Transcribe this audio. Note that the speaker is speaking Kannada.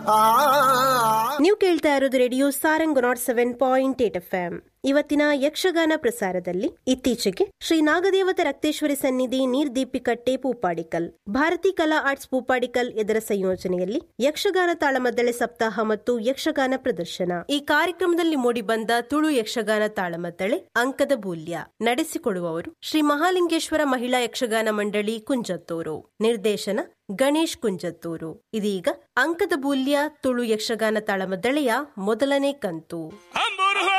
ನೀವು ಕೇಳ್ತಾ ಇರೋದು radio Sarang nought seven point eight F M ಇವತ್ತಿನ ಯಕ್ಷಗಾನ ಪ್ರಸಾರದಲ್ಲಿ ಇತ್ತೀಚೆಗೆ ಶ್ರೀ ನಾಗದೇವತ ರಕ್ತೇಶ್ವರಿ ಸನ್ನಿಧಿ ನೀರ್ದೀಪಿಕಟ್ಟೆ ಪೂಪಾಡಿಕಲ್ ಭಾರತಿ ಕಲಾ ಆರ್ಟ್ಸ್ ಪೂಪಾಡಿಕಲ್ ಇದರ ಸಂಯೋಜನೆಯಲ್ಲಿ ಯಕ್ಷಗಾನ ತಾಳಮದ್ದಳೆ ಸಪ್ತಾಹ ಮತ್ತು ಯಕ್ಷಗಾನ ಪ್ರದರ್ಶನ ಈ ಕಾರ್ಯಕ್ರಮದಲ್ಲಿ ಮೂಡಿಬಂದ ತುಳು ಯಕ್ಷಗಾನ ತಾಳಮದ್ದಳೆ ಅಂಕದ ಬೂಲ್ಯ ನಡೆಸಿಕೊಡುವವರು ಶ್ರೀ ಮಹಾಲಿಂಗೇಶ್ವರ ಮಹಿಳಾ ಯಕ್ಷಗಾನ ಮಂಡಳಿ ಕುಂಜತ್ತೂರು ನಿರ್ದೇಶನ ಗಣೇಶ್ ಕುಂಜತ್ತೂರು ಇದೀಗ ಅಂಕದ ಬೂಲ್ಯ ತುಳು ಯಕ್ಷಗಾನ ತಾಳಮದ್ದಳೆಯ ಮೊದಲನೇ ಕಂತು ಅಮ್ಮ